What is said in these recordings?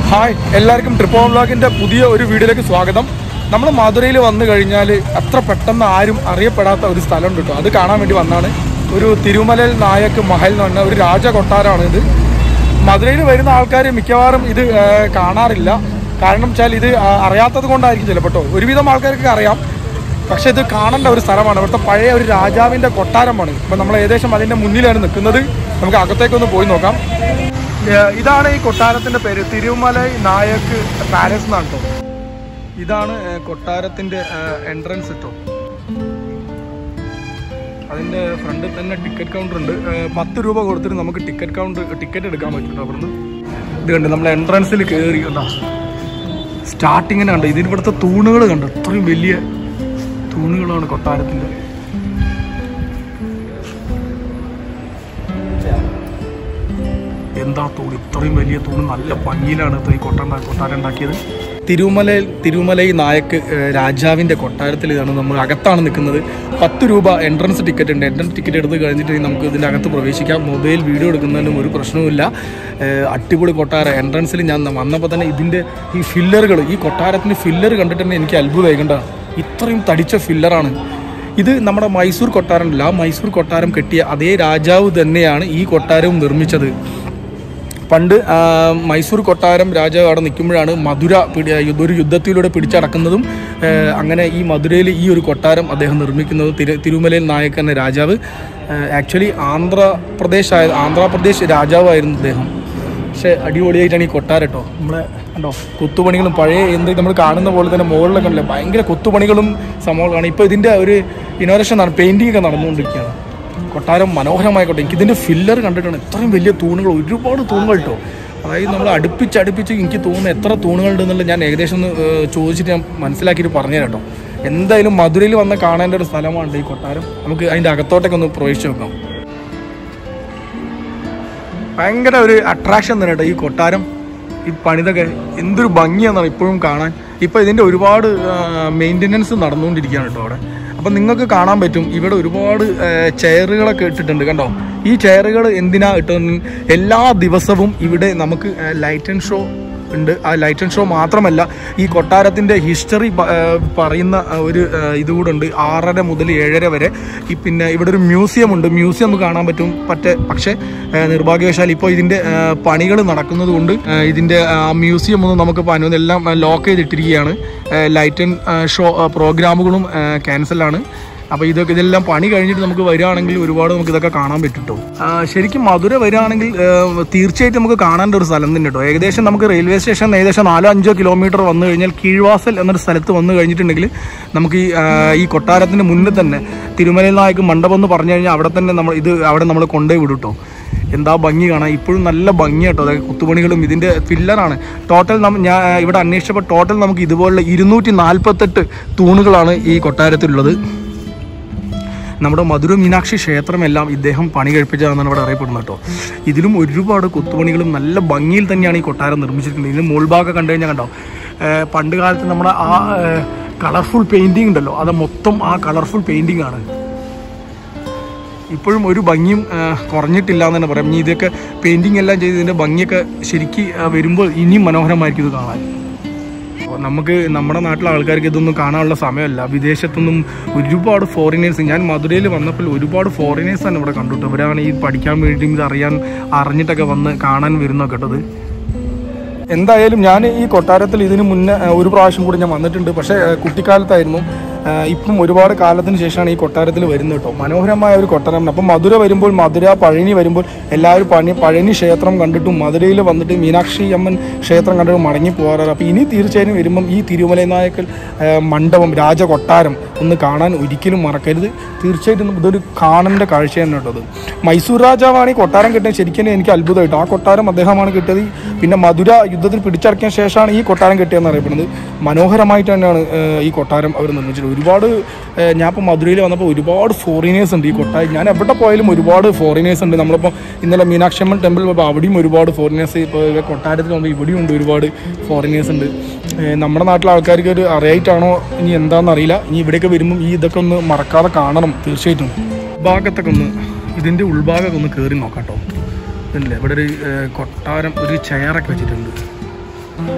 Hi എല്ലാവർക്കും ട്രിപ്പോ വ്ളോഗിന്റെ പുതിയ ഒരു വീഡിയോയിലേക്ക് സ്വാഗതം നമ്മൾ മധുരയിൽ വന്നു കഴിഞ്ഞാൽ അത്ര പെട്ടെന്ന് ആരും അറിയപ്പെടാത്ത ഒരു സ്ഥലമുണ്ട് കേട്ടോ അത് കാണാൻ വേണ്ടി വന്നാണ് ഒരു തിരുമലൽ നായക് മഹൽ എന്ന് പറഞ്ഞ ഒരു രാജ കൊട്ടാരമാണ് ഇത് മധുരയിൽ വരുന്ന ആൾക്കാർ മിക്കവാറും ഇത് ആ, കാണാറില്ല കാരണം വെച്ചാൽ ഇത് ആ, അറിയാത്തത് കൊണ്ടായിരിക്കും ചിലപ്പോൾ കേട്ടോ ഒരുവിധം ആൾക്കാർക്ക് അറിയാം പക്ഷെ ഇത് കാണേണ്ട ഒരു സ്ഥലമാണ് ഇവിടുത്തെ പഴയ ഒരു രാജാവിന്റെ കൊട്ടാരമാണ് ഇപ്പൊ നമ്മൾ ഏകദേശം അതിന്റെ മുന്നിലാണ് നിൽക്കുന്നത് നമുക്ക് അകത്തേക്കൊന്ന് പോയി നോക്കാം ഏഹ് ഇതാണ് ഈ കൊട്ടാരത്തിന്റെ പേര് തിരുമലൈ നായക് പാലസ് എന്നാണ് കേട്ടോ ഇതാണ് ഏഹ് കൊട്ടാരത്തിന്റെ എൻട്രൻസ് കേട്ടോ അതിന്റെ ഫ്രണ്ടിൽ തന്നെ ടിക്കറ്റ് കൗണ്ടർ ഉണ്ട് ഏഹ് പത്ത് രൂപ കൊടുത്തിട്ട് നമുക്ക് ടിക്കറ്റ് കൗണ്ടർ ടിക്കറ്റ് എടുക്കാൻ പറ്റും കേട്ടോ അവിടുന്ന് ഇത് കണ്ട് നമ്മൾ എൻട്രൻസിൽ കയറി കണ്ടോ സ്റ്റാർട്ടിങ്ങിന് കണ്ടോ ഇതിന് ഇവിടുത്തെ തൂണുകൾ കണ്ടോ ഇത്രയും വലിയ തൂണുകളാണ് കൊട്ടാരത്തിന്റെ എന്താ തൂണ് ഇത്രയും വലിയ തൂണ് നല്ല ഭംഗിയിലാണ് ഇത് ഈ കൊട്ട കൊട്ടാരം ഉണ്ടാക്കിയത് തിരുമലയിൽ തിരുമലൈ നായക്ക് ഏഹ്, രാജാവിന്റെ കൊട്ടാരത്തിൽ ഇതാണ് നമ്മൾ അകത്താണ് നിൽക്കുന്നത് പത്ത് രൂപ എൻട്രൻസ് ടിക്കറ്റ് ഉണ്ട് എൻട്രൻസ് ടിക്കറ്റ് എടുത്ത് കഴിഞ്ഞിട്ട് നമുക്ക് ഇതിൻ്റെ അകത്ത് പ്രവേശിക്കാം മൊബൈൽ വീഡിയോ എടുക്കുന്നതിനും ഒരു പ്രശ്നവുമില്ല ഏഹ്, അടിപൊളി കൊട്ടാരം എൻട്രൻസിൽ ഞാൻ വന്നപ്പോൾ തന്നെ ഇതിൻ്റെ ഈ ഫില്ലറുകൾ ഈ കൊട്ടാരത്തിൻ്റെ ഫില്ലർ കണ്ടിട്ട് തന്നെ എനിക്ക് അത്ഭുതമായി കണ്ട ഇത്രയും തടിച്ച ഫില്ലറാണ് ഇത് നമ്മുടെ മൈസൂർ കൊട്ടാരമല്ല ആ മൈസൂർ കൊട്ടാരം കെട്ടിയ അതേ രാജാവ് തന്നെയാണ് ഈ കൊട്ടാരവും നിർമ്മിച്ചത് പണ്ട് ആ, മൈസൂർ കൊട്ടാരം രാജാവ് അവിടെ നിൽക്കുമ്പോഴാണ് മധുര പിടി യുദ്ധ- ഒരു യുദ്ധത്തിലൂടെ പിടിച്ചടക്കുന്നതും ഏ, അങ്ങനെ ഈ മധുരയിൽ ഈ ഒരു കൊട്ടാരം അദ്ദേഹം നിർമ്മിക്കുന്നതും തിരു തിരുമലയിൽ നായക് എന്ന രാജാവ് ആക്ച്വലി ആന്ധ്രാപ്രദേശ് ആയ ആന്ധ്രാപ്രദേശ് രാജാവായിരുന്നു അദ്ദേഹം പക്ഷേ അടിപൊളിയായിട്ടാണ് ഈ കൊട്ടാരം കേട്ടോ നമ്മളെ കണ്ടോ കൊത്തുപണികളും പഴയ എന്ത് നമ്മൾ കാണുന്ന പോലെ തന്നെ മുകളിലൊക്കെ ഉണ്ടല്ലോ ഭയങ്കര കൊത്തുപണികളും സംഭവങ്ങളാണ് ഇപ്പോൾ ഇതിൻ്റെ ഒരു ഇനോവേഷൻ നട പെയിൻറ്റിംഗ് ഒക്കെ നടന്നുകൊണ്ടിരിക്കുകയാണ് കൊട്ടാരം മനോഹരമായിക്കോട്ടെ എനിക്ക് ഇതിൻ്റെ ഫില്ലർ കണ്ടിട്ടാണ് ഇത്രയും വലിയ തൂണുകൾ ഒരുപാട് തൂണുകൾ കേട്ടോ അതായത് നമ്മൾ അടുപ്പിച്ച് അടുപ്പിച്ച് എനിക്ക് തോന്നുന്നു എത്ര തൂണുകളുണ്ട് എന്നുള്ളത് ഞാൻ ഏകദേശം ഒന്ന് ഏഹ്, ചോദിച്ചിട്ട് ഞാൻ മനസ്സിലാക്കിയിട്ട് പറഞ്ഞു കേട്ടോ എന്തായാലും മധുരയിൽ വന്ന് കാണേണ്ട ഒരു സ്ഥലമാണ് ഈ കൊട്ടാരം നമുക്ക് അതിൻ്റെ അകത്തോട്ടൊക്കെ ഒന്ന് പ്രവേശിച്ച് നോക്കാം ഭയങ്കര ഒരു അട്രാക്ഷൻ തന്നെ കേട്ടോ ഈ കൊട്ടാരം ഈ പണിതൊക്കെ എന്തൊരു ഭംഗിയാണെന്നാണ് ഇപ്പോഴും കാണാൻ ഇപ്പോൾ ഇതിൻ്റെ ഒരുപാട് മെയിൻ്റനൻസ് നടന്നുകൊണ്ടിരിക്കുകയാണ് കേട്ടോ അവിടെ അപ്പം നിങ്ങൾക്ക് കാണാൻ പറ്റും ഇവിടെ ഒരുപാട് ചെയറുകളൊക്കെ ഇട്ടിട്ടുണ്ട് കണ്ടോ ഈ ചെയറുകൾ എന്തിനാ ഇട്ടതെന്ന് എല്ലാ ദിവസവും ഇവിടെ നമുക്ക് ലൈറ്റ് ആൻഡ് ഷോ ഉണ്ട് ആ ലൈറ്റ് ആൻഡ് ഷോ മാത്രമല്ല ഈ കൊട്ടാരത്തിൻ്റെ ഹിസ്റ്ററി പറയുന്ന ആ, ഒരു ആ, ഇതുകൂടെ ഉണ്ട് ആറര മുതൽ ഏഴര വരെ ഈ പിന്നെ ഇവിടെ ഒരു മ്യൂസിയം ഉണ്ട് മ്യൂസിയം നമുക്ക് കാണാൻ പറ്റും പറ്റേ പക്ഷേ ആ, നിർഭാഗ്യവശാൽ ഇപ്പോൾ ഇതിൻ്റെ പണികൾ നടക്കുന്നത് കൊണ്ട് ആ, ഇതിൻ്റെ ആ, മ്യൂസിയം ഒന്നും നമുക്ക് ഇപ്പോൾ അനുവദി എല്ലാം ലോക്ക് ചെയ്തിട്ടിരിക്കുകയാണ് ലൈറ്റ് ആൻഡ് ഷോ പ്രോഗ്രാമുകളും ക്യാൻസലാണ് അപ്പോൾ ഇതൊക്കെ ഇതെല്ലാം പണി കഴിഞ്ഞിട്ട് നമുക്ക് വരികയാണെങ്കിൽ ഒരുപാട് നമുക്ക് ഇതൊക്കെ കാണാൻ പറ്റും കേട്ടോ ആ, ശരിക്കും മധുര വരികയാണെങ്കിൽ ആ, തീർച്ചയായിട്ടും നമുക്ക് കാണേണ്ട ഒരു സ്ഥലം തന്നെ കേട്ടോ ഏകദേശം നമുക്ക് റെയിൽവേ സ്റ്റേഷൻ ഏകദേശം നാലോ അഞ്ചോ കിലോമീറ്റർ വന്നു കഴിഞ്ഞാൽ കീഴ്വാസൽ എന്നൊരു സ്ഥലത്ത് വന്നു കഴിഞ്ഞിട്ടുണ്ടെങ്കിൽ നമുക്ക് ഈ ആ, ഈ കൊട്ടാരത്തിന് മുന്നിൽ തന്നെ തിരുമലയിൽ നായക്ക് മണ്ഡപം എന്ന് പറഞ്ഞു കഴിഞ്ഞാൽ അവിടെ തന്നെ നമ്മൾ ഇത് അവിടെ നമ്മൾ കൊണ്ടുപോയി വിടും കേട്ടോ എന്താ ഭംഗി കാണാൻ ഇപ്പോഴും നല്ല ഭംഗി കേട്ടോ അതായത് കുത്തുപണികളും ഇതിൻ്റെ ഫില്ലറാണ് ടോട്ടൽ നമ്മ ഞാൻ ഇവിടെ അന്വേഷിച്ചപ്പോൾ ടോട്ടൽ നമുക്ക് ഇതുപോലുള്ള ഇരുന്നൂറ്റി നാൽപ്പത്തെട്ട് തൂണുകളാണ് ഈ കൊട്ടാരത്തിലുള്ളത് നമ്മുടെ മധുര മീനാക്ഷി ക്ഷേത്രമെല്ലാം ഇദ്ദേഹം പണി കഴിപ്പിച്ചതാണെന്നാണ് ഇവിടെ അറിയപ്പെടുന്നത് കേട്ടോ ഇതിലും ഒരുപാട് കൊത്തുപണികളും നല്ല ഭംഗിയിൽ തന്നെയാണ് ഈ കൊട്ടാരം നിർമ്മിച്ചിരിക്കുന്നത് ഇതിന് മുൾഭാഗം കണ്ടു കഴിഞ്ഞാൽ കണ്ടോ ഏർ പണ്ട് കാലത്ത് നമ്മുടെ ആ കളർഫുൾ പെയിൻറ്റിംഗ് ഉണ്ടല്ലോ അത് മൊത്തം ആ കളർഫുൾ പെയിൻറ്റിംഗ് ആണ് ഇപ്പോഴും ഒരു ഭംഗിയും ആ, കുറഞ്ഞിട്ടില്ല എന്ന് തന്നെ പറയാം ഇനി ഇതൊക്കെ പെയിൻറ്റിംഗ് എല്ലാം ചെയ്ത് ഇതിൻ്റെ ഭംഗിയൊക്കെ ശരിക്ക് ആ, വരുമ്പോൾ ഇനിയും മനോഹരമായിരിക്കും ഇത് കാണാൻ അപ്പോൾ നമുക്ക് നമ്മുടെ നാട്ടിലെ ആൾക്കാർക്ക് ഇതൊന്നും കാണാനുള്ള സമയമല്ല വിദേശത്തൊന്നും ഒരുപാട് ഫോറിനേഴ്സ് ഞാൻ മധുരയിൽ വന്നപ്പോൾ ഒരുപാട് ഫോറിനേഴ്സ് ആണ് ഇവിടെ കണ്ടുട്ടോ ഇവരാണ് ഈ പഠിക്കാൻ വേണ്ടിയും ഇത് അറിയാൻ അറിഞ്ഞിട്ടൊക്കെ വന്ന് കാണാൻ വരുന്നൊക്കെ കേട്ടത് എന്തായാലും ഞാൻ ഈ കൊട്ടാരത്തിൽ ഇതിന് മുന്നേ ഏഹ്, ഒരു പ്രാവശ്യം കൂടി ഞാൻ വന്നിട്ടുണ്ട് പക്ഷേ ഏഹ്, കുട്ടിക്കാലത്തായിരുന്നു ഏഹ്, ഇപ്പം ഒരുപാട് കാലത്തിന് ശേഷമാണ് ഈ കൊട്ടാരത്തിൽ വരുന്നത് കേട്ടോ മനോഹരമായ ഒരു കൊട്ടാരമാണ് അപ്പം മധുര വരുമ്പോൾ മധുര പഴനി വരുമ്പോൾ എല്ലാവരും പണി പഴനി ക്ഷേത്രം കണ്ടിട്ടും മധുരയിൽ വന്നിട്ട് മീനാക്ഷി അമ്മൻ ക്ഷേത്രം കണ്ടിട്ട് മടങ്ങി പോകാറ് അപ്പോൾ ഇനി തീർച്ചയായും വരുമ്പം ഈ തിരുമലൈ നായക്കൽ ഏഹ്, മണ്ഡപം രാജകൊട്ടാരം ഒന്ന് കാണാൻ ഒരിക്കലും മറക്കരുത് തീർച്ചയായിട്ടും ഇതൊരു കാണേണ്ട കാഴ്ച തന്നെ കേട്ടോ അത് മൈസൂർ രാജാവാണ് ഈ കൊട്ടാരം കിട്ടിയത് ശരിക്കും എനിക്ക് അത്ഭുതമായിട്ട് ആ കൊട്ടാരം അദ്ദേഹമാണ് കിട്ടിയത് പിന്നെ മധുര യുദ്ധത്തിൽ പിടിച്ചടക്കിയ ശേഷമാണ് ഈ കൊട്ടാരം കിട്ടിയതെന്ന് അറിയപ്പെടുന്നത് മനോഹരമായിട്ട് തന്നെയാണ് ഏഹ്, ഈ കൊട്ടാരം അവർ നിർമ്മിച്ചത് ഒരുപാട് ഏഹ്, ഞാൻ ഇപ്പോൾ മധുരയിൽ വന്നപ്പോൾ ഒരുപാട് ഫോറിനേഴ്സ് ഉണ്ട് ഈ കൊട്ടാരം ഞാൻ എവിടെ പോയാലും ഒരുപാട് ഫോറിനേഴ്സ് ഉണ്ട് നമ്മളിപ്പോൾ ഇന്നലെ മീനാക്ഷി അമ്മൻ ടെമ്പിൾ പോയപ്പോൾ അവിടെയും ഒരുപാട് ഫോറിനേഴ്സ് ഇപ്പോൾ ഇവിടെ കൊട്ടാരത്തിൽ പോകുമ്പോൾ ഇവിടെയും ഉണ്ട് ഒരുപാട് ഫോറിനേഴ്സ് ഉണ്ട് ഏഹ്, നമ്മുടെ നാട്ടിലെ ആൾക്കാർക്ക് ഒരു അറിയായിട്ടാണോ ഇനി എന്താണെന്ന് അറിയില്ല ഇനി ഇവിടെയൊക്കെ വരുമ്പം ഈ ഇതൊക്കെ ഒന്ന് മറക്കാതെ കാണണം തീർച്ചയായിട്ടും ഭാഗത്തൊക്കെ ഒന്ന് ഇതിൻ്റെ ഉൾഭാഗമൊക്കെ ഒന്ന് കയറി നോക്കാം കേട്ടോ ഇതല്ലേ ഇവിടെ ഒരു ഏഹ്, കൊട്ടാരം ഒരു ചെയറൊക്കെ വെച്ചിട്ടുണ്ട്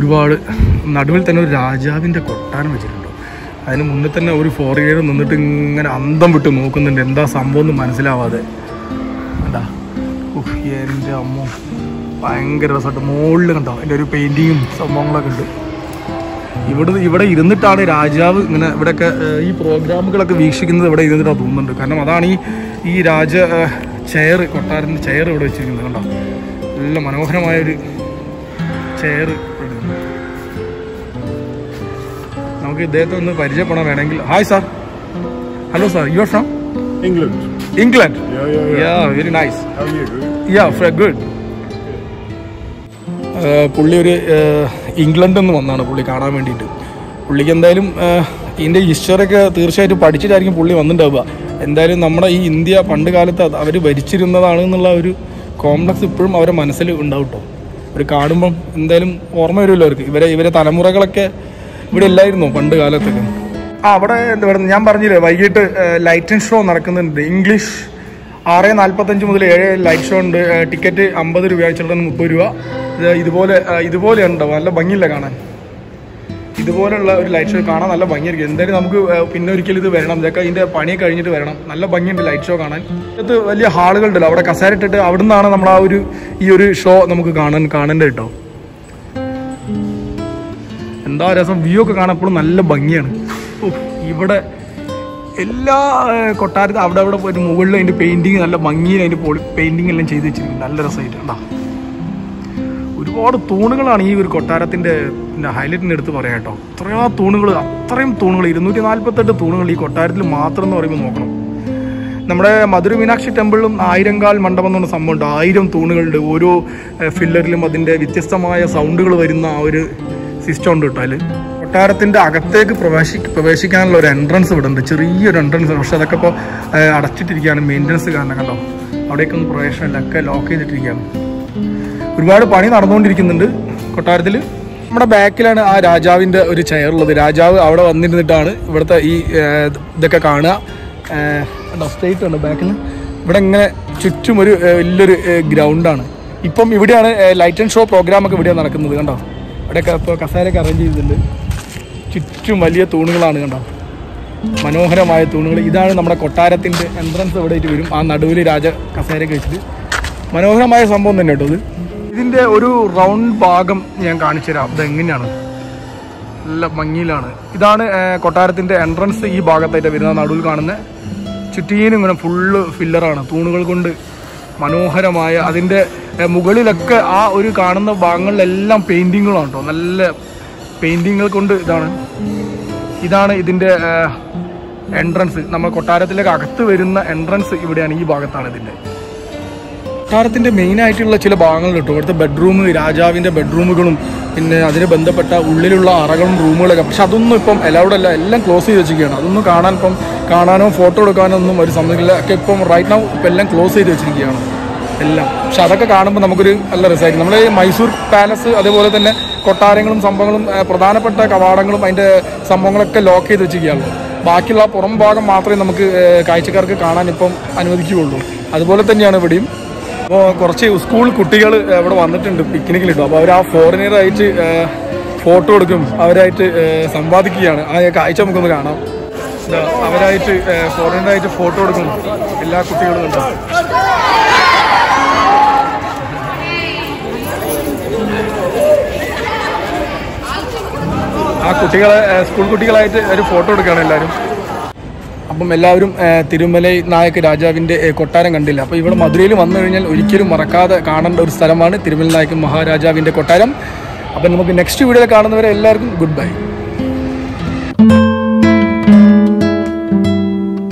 ഒരുപാട് നടുവിൽ തന്നെ ഒരു രാജാവിൻ്റെ കൊട്ടാരം വെച്ചിട്ടുണ്ട് അതിന് മുന്നിൽ തന്നെ ഒരു ഫോറിയർ നിന്നിട്ട് ഇങ്ങനെ അന്തം വിട്ട് നോക്കുന്നുണ്ട് എന്താ സംഭവം എന്ന് മനസ്സിലാവാതെ കണ്ടാ ഉഫ്, എൻ്റെ അമ്മ ഭയങ്കര രസമായിട്ട് മുകളിൽ കണ്ടോ എൻ്റെ ഒരു പെയിൻറ്റിങ്ങും സംഭവങ്ങളൊക്കെ ഉണ്ട് ഇവിടെ ഇവിടെ ഇരുന്നിട്ടാണ് രാജാവ് ഇങ്ങനെ ഇവിടെയൊക്കെ ഏഹ്, ഈ പ്രോഗ്രാമുകളൊക്കെ വീക്ഷിക്കുന്നത് ഇവിടെ ഇരുന്നിട്ടാണ് തോന്നുന്നുണ്ട് കാരണം അതാണ് ഈ ഈ രാജ ചെയർ കൊട്ടാരത്തിൻ്റെ ചെയർ ഇവിടെ വെച്ചിരിക്കുന്നത് കണ്ടോ നല്ല മനോഹരമായ ഒരു ചെയർ നമുക്ക് ഇദ്ദേഹത്തെ ഒന്ന് പരിചയപ്പെടാൻ വേണമെങ്കിൽ hi sir hello sir you are from England. England Yeah, yeah, yeah. Yeah very nice How are you? Yeah good പുള്ളി ഒരു ഏഹ്, ഇംഗ്ലണ്ടിൽ നിന്ന് വന്നാണ് പുള്ളി കാണാൻ വേണ്ടിയിട്ട് പുള്ളിക്ക് എന്തായാലും ഏഹ്, ഇതിൻ്റെ ഹിസ്റ്ററിയൊക്കെ തീർച്ചയായിട്ടും പഠിച്ചിട്ടായിരിക്കും പുള്ളി വന്നിട്ടുണ്ടാവുക എന്തായാലും നമ്മുടെ ഈ ഇന്ത്യ പണ്ട് കാലത്ത് അവർ ഭരിച്ചിരുന്നതാണ് എന്നുള്ള ഒരു കോംപ്ലക്സ് ഇപ്പോഴും അവരുടെ മനസ്സിൽ ഉണ്ടാവും കേട്ടോ ഒരു കാണുമ്പം എന്തായാലും ഓർമ്മ വരുമല്ലോ അവർക്ക് ഇവരെ ഇവരെ തലമുറകളൊക്കെ ഇവിടെ ഇല്ലായിരുന്നോ പണ്ട് കാലത്തൊക്കെ ആ അവിടെ എന്താ പറയുക ഞാൻ പറഞ്ഞില്ലേ വൈകിട്ട് ലൈറ്റ് ആൻഡ് ഷോ നടക്കുന്നുണ്ട് ഇംഗ്ലീഷ് ആറ് നാൽപ്പത്തഞ്ച് മുതൽ ഏഴ് ലൈറ്റ് ഷോ ഉണ്ട് ഏഹ് ടിക്കറ്റ് അമ്പത് രൂപ ചിൽഡ്രൻ മുപ്പത് രൂപ ഇത് ഇതുപോലെ ഏഹ് ഇതുപോലെ ഉണ്ടാവും നല്ല ഭംഗിയില്ല കാണാൻ ഇതുപോലുള്ള ഒരു ലൈറ്റ് ഷോ കാണാൻ നല്ല ഭംഗിയായിരിക്കും എന്തായാലും നമുക്ക് ഏഹ് പിന്നെ ഒരിക്കലും ഇത് വരണം ഇതൊക്കെ ഇതിന്റെ പണി കഴിഞ്ഞിട്ട് വരണം നല്ല ഭംഗിയുണ്ട് ലൈറ്റ് ഷോ കാണാൻ ഇത് വലിയ ഹാളുകളുണ്ടല്ലോ അവിടെ കസേര ഇട്ടിട്ട് അവിടെ നിന്നാണ് നമ്മൾ ആ ഒരു ഈ ഒരു ഷോ നമുക്ക് കാണാൻ കാണേണ്ടത് കേട്ടോ എന്താ രസം വ്യൂ ഒക്കെ കാണാൻ എപ്പോഴും നല്ല ഭംഗിയാണ് ഉഫ്, ഇവിടെ എല്ലാ ഏഹ്, കൊട്ടാരത്തിൽ അവിടെ അവിടെ പോയിട്ട് മുകളിൽ അതിൻ്റെ പെയിൻറ്റിങ് നല്ല ഭംഗിയിൽ അതിൻ്റെ പോളി പെയിൻറ്റിങ് എല്ലാം ചെയ്ത് വെച്ചിരിക്കും നല്ല രസമായിട്ട് കണ്ടാ ഒരുപാട് തൂണുകളാണ് ഈ ഒരു കൊട്ടാരത്തിൻ്റെ പിന്നെ ഹൈലൈറ്റിൻ്റെ അടുത്ത് പറയാം കേട്ടോ അത്രയോ തൂണുകൾ അത്രയും തൂണുകൾ ഇരുന്നൂറ്റി നാൽപ്പത്തെട്ട് തൂണുകൾ ഈ കൊട്ടാരത്തിൽ മാത്രം എന്ന് പറയുമ്പോൾ നോക്കണം നമ്മുടെ മധുര മീനാക്ഷി ടെമ്പിളിലും ആയിരങ്കാൽ മണ്ഡപം എന്ന് പറഞ്ഞ സംഭവമുണ്ട് ആയിരം തൂണുകളുണ്ട് ഓരോ ഏഹ്, ഫില്ലറിലും അതിൻ്റെ വ്യത്യസ്തമായ സൗണ്ടുകൾ വരുന്ന ആ ഒരു സിസ്റ്റം ഉണ്ട് കേട്ടോ അതിൽ കൊട്ടാരത്തിൻ്റെ അകത്തേക്ക് പ്രവേശി പ്രവേശിക്കാനുള്ള ഒരു എൻട്രൻസ് ഇവിടെ ഉണ്ട് ചെറിയൊരു എൻട്രൻസ് പക്ഷെ അതൊക്കെ ഇപ്പോൾ അടച്ചിട്ടിരിക്കുകയാണ് മെയിൻ്റനൻസ് കാരണം കണ്ടോ അവിടേക്കൊന്നും പ്രവേശനമില്ല ഒക്കെ ലോക്ക് ചെയ്തിട്ടിരിക്കുകയാണ് ഒരുപാട് പണി നടന്നുകൊണ്ടിരിക്കുന്നുണ്ട് കൊട്ടാരത്തിൽ നമ്മുടെ ബാക്കിലാണ് ആ രാജാവിൻ്റെ ഒരു ചെയർ ഉള്ളത് രാജാവ് അവിടെ വന്നിരുന്നിട്ടാണ് ഇവിടുത്തെ ഈ ഏഹ്, ഇതൊക്കെ കാണുക സ്റ്റേറ്റ് ഉണ്ട് ബാക്കിൽ ഇവിടെ ഇങ്ങനെ ചുറ്റും ഒരു ഏഹ്, വലിയൊരു ഗ്രൗണ്ടാണ് ഇപ്പം ഇവിടെയാണ് ലൈറ്റ് ആൻഡ് ഷോ പ്രോഗ്രാം ഒക്കെ ഇവിടെയാണ് നടക്കുന്നത് കണ്ടോ ഇവിടെയൊക്കെ ഇപ്പോൾ കസേരയൊക്കെ അറേഞ്ച് ചെയ്തിട്ടുണ്ട് ചുറ്റും വലിയ തൂണുകളാണ് കണ്ടോ മനോഹരമായ തൂണുകൾ ഇതാണ് നമ്മുടെ കൊട്ടാരത്തിൻ്റെ എൻട്രൻസ് ഇവിടെ ആയിട്ട് വരും ആ നടുവിൽ രാജ കസേരയൊക്കെ വെച്ചിട്ട് മനോഹരമായ സംഭവം തന്നെ കേട്ടോ ഇത് ഇതിൻ്റെ ഒരു റൗണ്ട് ഭാഗം ഞാൻ കാണിച്ചു തരാം ഇത് എങ്ങനെയാണ് നല്ല ഭംഗിയിലാണ് ഇതാണ് ഏർ, കൊട്ടാരത്തിൻ്റെ എൻട്രൻസ് ഈ ഭാഗത്തായിട്ട് വരുന്ന നടുവിൽ കാണുന്ന ചുറ്റീനും ഇങ്ങനെ ഫുള്ള് ഫില്ലറാണ് തൂണുകൾ കൊണ്ട് മനോഹരമായ അതിൻ്റെ ഏർ, മുകളിലൊക്കെ ആ ഒരു കാണുന്ന ഭാഗങ്ങളിലെല്ലാം പെയിൻറ്റിങ്ങുകളാണ് കേട്ടോ നല്ല പെയിൻറ്റിങ്ങുകൾ കൊണ്ട് ഇതാണ് ഇതാണ് ഇതിൻ്റെ എൻട്രൻസ് നമ്മൾ കൊട്ടാരത്തിലേക്ക് അകത്ത് വരുന്ന എൻട്രൻസ് ഇവിടെയാണ് ഈ ഭാഗത്താണ് ഇതിൻ്റെ കൊട്ടാരത്തിന്റെ മെയിൻ ആയിട്ടുള്ള ചില ഭാഗങ്ങൾ കിട്ടും ഇവിടുത്തെ ബെഡ്റൂം രാജാവിന്റെ ബെഡ്റൂമുകളും പിന്നെ അതിന് ബന്ധപ്പെട്ട ഉള്ളിലുള്ള അറകളും റൂമുകളൊക്കെ പക്ഷെ അതൊന്നും ഇപ്പം അലൗഡ് അല്ല എല്ലാം ക്ലോസ് ചെയ്ത് വെച്ചിരിക്കുകയാണ് അതൊന്നും കാണാൻ ഇപ്പം കാണാനോ ഫോട്ടോ എടുക്കാനോ ഒന്നും ഒരു സമ്മതിക്കില്ല ഒക്കെ ഇപ്പം റൈറ്റ് നൗ ഇപ്പം എല്ലാം ക്ലോസ് ചെയ്ത് വെച്ചിരിക്കുകയാണ് എല്ലാം പക്ഷെ അതൊക്കെ കാണുമ്പോൾ നമുക്കൊരു നല്ല രസമായിരിക്കും നമ്മൾ മൈസൂർ പാലസ് അതേപോലെ തന്നെ കൊട്ടാരങ്ങളും സംഭവങ്ങളും ഏഹ്, പ്രധാനപ്പെട്ട കവാടങ്ങളും അതിൻ്റെ സംഭവങ്ങളൊക്കെ ലോക്ക് ചെയ്ത് വെച്ചിരിക്കുകയാണ് ബാക്കിയുള്ള ആ പുറം ഭാഗം മാത്രമേ നമുക്ക് ഏഹ്, കാഴ്ചക്കാർക്ക് കാണാൻ ഇപ്പം അനുവദിക്കുകയുള്ളൂ അതുപോലെ തന്നെയാണ് ഇവിടെയും അപ്പോൾ കുറച്ച് സ്കൂൾ കുട്ടികൾ ഇവിടെ വന്നിട്ടുണ്ട് പിക്നിക്കിൽ കിട്ടും അപ്പോൾ അവർ ആ ഫോറിനറായിട്ട് ഫോട്ടോ എടുക്കും അവരായിട്ട് ഏഹ്, സംവാദിക്കുകയാണ് ആ കാഴ്ച നമുക്കൊന്ന് കാണാം ഇതാ, അവരായിട്ട് ഫോറിനറായിട്ട് ഫോട്ടോ എടുക്കും എല്ലാ കുട്ടികളും ഉണ്ട് ആ കുട്ടികളെ ഏഹ്, സ്കൂൾ കുട്ടികളായിട്ട് ഒരു ഫോട്ടോ എടുക്കുകയാണ് എല്ലാവരും അപ്പം എല്ലാവരും ഏഹ്, തിരുമലൈ നായക് രാജാവിൻ്റെ ഏഹ്, കൊട്ടാരം കണ്ടില്ല അപ്പോൾ ഇവിടെ മധുരയിൽ വന്നു കഴിഞ്ഞാൽ ഒരിക്കലും മറക്കാതെ കാണേണ്ട ഒരു സ്ഥലമാണ് തിരുമല നായക് മഹാരാജാവിൻ്റെ കൊട്ടാരം അപ്പം നമുക്ക് നെക്സ്റ്റ് വീഡിയോയിൽ കാണുന്നവരെ എല്ലാവർക്കും ഗുഡ് ബൈ